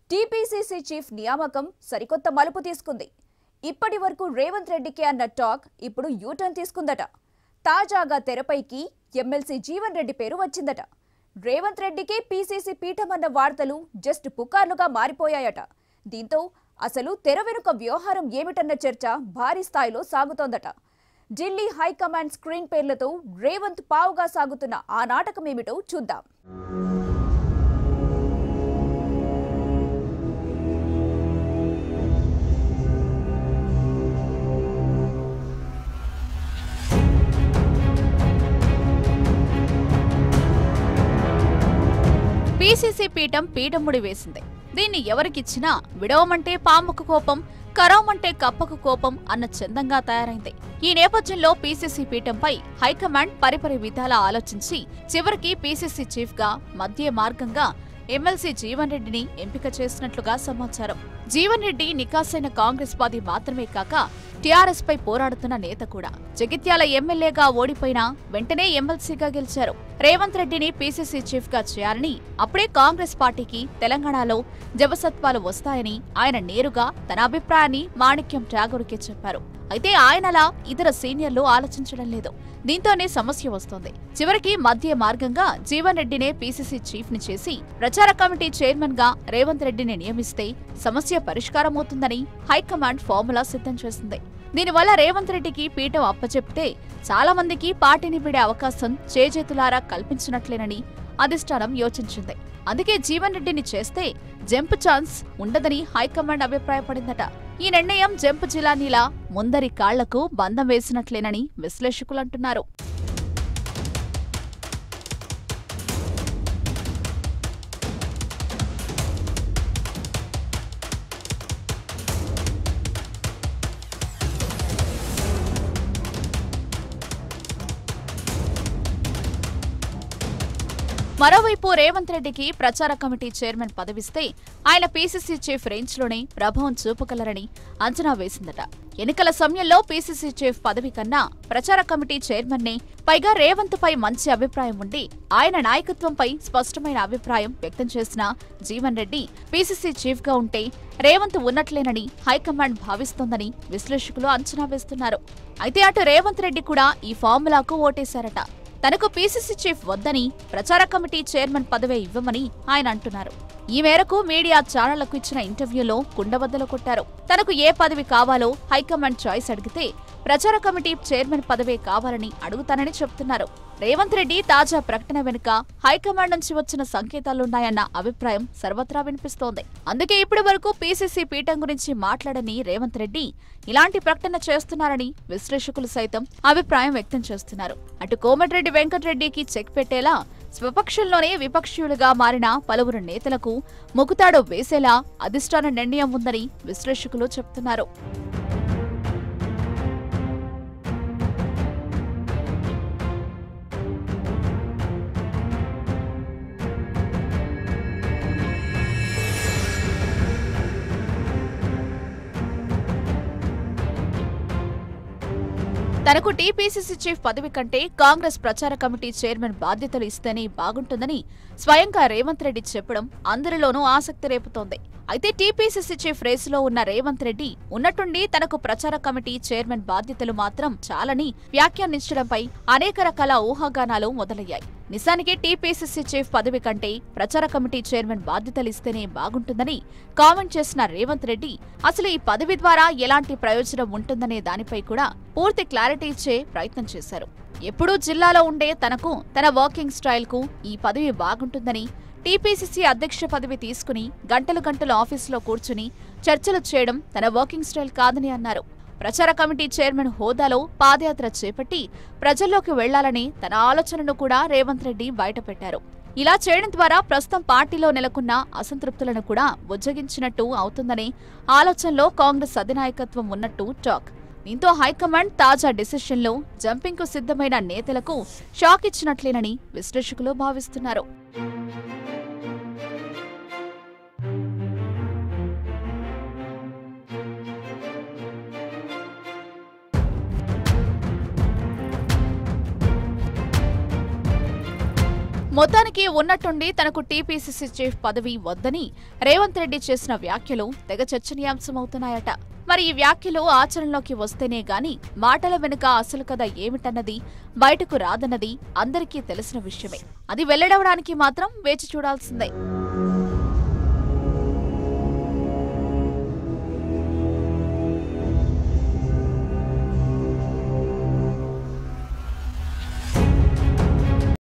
TPCC chief నియామకం సరికొత్త మలుపు తీసుకుంది ఇప్పటి వరకు రేవంత్ రెడ్డికి అన్న టాక్ ఇప్పుడు యూటర్న్ తీసుకుందట తాజాగా తెరపైకి ఎమ్మెల్సీ జీవన్ రెడ్డి పేరు వచ్చిందట రేవంత్ రెడ్డికి పీసీసీ పీఠం అన్న వార్తలు జస్ట్ పుకార్లుగా మారిపోయాయట దీంతో అసలు తెర వెనుక వ్యవహారం ఏమిటన్న చర్చ భారీ స్థాయిలో సాగుతోందట ఢిల్లీ హైకమాండ్ స్క్రీన్ పేర్లతో రేవంత్ పావుగా సాగుతున్న ఆ నాటకమేమిటో చూద్దాం పీసీసీ పీఠం పీఠముడి వేసింది దీన్ని ఎవరికిచ్చినా విడవమంటే పాముకు కోపం కరవమంటే కప్పకు కోపం అన్న చందంగా తయారైంది ఈ నేపథ్యంలో పీసీసీ పీఠంపై హైకమాండ్ పరిపరి విధాలా ఆలోచించి చివరికి పీసీసీ చీఫ్ గా మధ్య మార్గంగా ఎమ్మెల్సీ జీవన్ రెడ్డిని ఎంపిక చేసినట్లుగా సమాచారం జీవన్ రెడ్డి నికాసైన కాంగ్రెస్ వాది మాత్రమే కాక టీఆర్ఎస్ పై పోరాడుతున్న నేత కూడా జగిత్యాల ఎమ్మెల్యేగా ఓడిపోయినా వెంటనే ఎమ్మెల్సీగా గెలిచారు రేవంత్ రెడ్డిని పీసీసీ చీఫ్ గా చేయాలని అప్పుడే కాంగ్రెస్ పార్టీకి తెలంగాణలో జవసత్వాలు వస్తాయని ఆయన నేరుగా తన అభిప్రాయాన్ని మాణిక్యం ఠాగూర్కి చెప్పారు అయితే ఆయనలా ఇతర సీనియర్లు ఆలోచించడం లేదు దీంతోనే సమస్య వస్తోంది చివరికి మధ్య మార్గంగా జీవన్ రెడ్డినే పీసీసీ చీఫ్ ని చేసి ప్రచార కమిటీ చైర్మన్ గా రేవంత్ రెడ్డిని నియమిస్తే సమస్య పరిష్కారమవుతుందని హైకమాండ్ ఫార్ములా సిద్ధం చేసింది దీనివల్ల రేవంత్ రెడ్డికి పీఠం అప్పచెప్తే చాలా మందికి పార్టీని విడే అవకాశం చేజేతులారా కల్పించినట్లేనని అధిష్టానం యోచించింది అందుకే జీవన్ రెడ్డిని చేస్తే జంప్ ఛాన్స్ ఉండదని హైకమాండ్ అభిప్రాయపడిందట ఈ నిర్ణయం జంప్ జిలానీలా ముందరి కాళ్లకు బంధం వేసినట్లేనని విశ్లేషకులు అంటున్నారు మరోవైపు రేవంత్ రెడ్డికి ప్రచార కమిటీ చైర్మన్ పదవిస్తే ఆయన పీసీసీ చీఫ్ రేంజ్ లోనే ప్రభావం చూపగలరని అంచనా వేసిందట ఎన్నికల సమయంలో పీసీసీ చీఫ్ పదవి కన్నా ప్రచార కమిటీ చైర్మన్ నే పైగా రేవంత్ పై మంచి అభిప్రాయం ఉండి ఆయన నాయకత్వంపై స్పష్టమైన అభిప్రాయం వ్యక్తం చేసిన జీవన్ రెడ్డి పీసీసీ చీఫ్ గా ఉంటే రేవంత్ ఉన్నట్లేనని హైకమాండ్ భావిస్తోందని విశ్లేషకులు అంచనా వేస్తున్నారు అయితే అటు రేవంత్ రెడ్డి కూడా ఈ ఫార్ములాకు ఓటేశారట తనకు పీసీసీ చీఫ్ వద్దని ప్రచార కమిటీ చైర్మన్ పదవే ఇవ్వమని ఆయన అంటున్నారు ఈ మేరకు మీడియా ఛానళ్లకు ఇచ్చిన ఇంటర్వ్యూలో కుండబద్దలు కొట్టారు తనకు ఏ పదవి కావాలో హైకమాండ్ చాయిస్ అడిగితే ప్రచార కమిటీ చైర్మన్ పదవే కావాలని అడుగుతానని చెప్తున్నారు రేవంత్ రెడ్డి తాజా ప్రకటన వెనుక హైకమాండ్ నుంచి వచ్చిన సంకేతాలున్నాయన్న అభిప్రాయం సర్వత్రా వినిపిస్తోంది అందుకే ఇప్పటి వరకు పీసీసీ పీఠం గురించి మాట్లాడని రేవంత్ రెడ్డి ఇలాంటి ప్రకటన చేస్తున్నారని విశ్లేషకులు సైతం అభిప్రాయం వ్యక్తం చేస్తున్నారు అటు కోమటిరెడ్డి వెంకటరెడ్డికి చెక్ పెట్టేలా స్వపక్షంలోనే విపక్షీయులుగా మారిన పలువురు నేతలకు ముకుతాడు వేసేలా అధిష్టాన నిర్ణయం ఉందని విశ్లేషకులు చెబుతున్నారు తనకు టీపీసీసీ చీఫ్ పదవి కంటే కాంగ్రెస్ ప్రచార కమిటీ చైర్మన్ బాధ్యతలు ఇస్తేనే బాగుంటుందని స్వయంగా రేవంత్ రెడ్డి చెప్పడం అందరిలోనూ ఆసక్తి రేపుతోంది అయితే టీపీసీసీ చీఫ్ రేసులో ఉన్న రేవంత్ రెడ్డి ఉన్నట్టుండి తనకు ప్రచార కమిటీ చైర్మన్ బాధ్యతలు మాత్రం చాలని వ్యాఖ్యానించడంపై అనేక రకాల ఊహాగానాలు మొదలయ్యాయి నిజానికి టీపీసీసీ చీఫ్ పదవి కంటే ప్రచార కమిటీ చైర్మన్ బాధ్యతలు ఇస్తేనే బాగుంటుందని కామెంట్ చేసిన రేవంత్ రెడ్డి అసలు ఈ పదవి ద్వారా ఎలాంటి ప్రయోజనం ఉంటుందనే దానిపై కూడా పూర్తి క్లారిటీ ఇచ్చే ప్రయత్నం చేశారు ఎప్పుడూ జిల్లాలో ఉండే తనకు తన వర్కింగ్ స్టైల్ కు ఈ పదవి బాగుంటుందని టీపీసీసీ అధ్యక్ష పదవి తీసుకుని గంటలు గంటలు ఆఫీసులో కూర్చుని చర్చలు చేయడం తన వర్కింగ్ స్టైల్ కాదని అన్నారు ప్రచార కమిటీ చైర్మన్ హోదాలో పాదయాత్ర చేపట్టి ప్రజల్లోకి వెళ్లాలని తన ఆలోచనను కూడా రేవంత్ రెడ్డి బయటపెట్టారు ఇలా చేయడం ద్వారా ప్రస్తుతం పార్టీలో నెలకొన్న అసంతృప్తులను కూడా బుజ్జగించినట్టు అవుతుందనే ఆలోచనలో కాంగ్రెస్ అధినాయకత్వం ఉన్నట్టు టాక్ దీంతో హైకమాండ్ తాజా డిసిషన్లో జంపింగ్కు సిద్ధమైన నేతలకు షాక్ ఇచ్చినట్లేనని విశ్లేషకులు భావిస్తున్నారు మొత్తానికి ఉన్నట్టుండి తనకు టీపీసీసీ చీఫ్ పదవి వద్దని రేవంత్ రెడ్డి చేసిన వ్యాఖ్యలు తెగ చర్చనీయాంశమవుతున్నాయట మరి ఈ వ్యాఖ్యలు ఆచరణలోకి వస్తేనే గాని మాటల వెనుక అసలు కథ ఏమిటన్నది బయటకు రాదన్నది అందరికీ తెలిసిన విషయమే అది వెల్లడవడానికి మాత్రం వేచి చూడాల్సిందే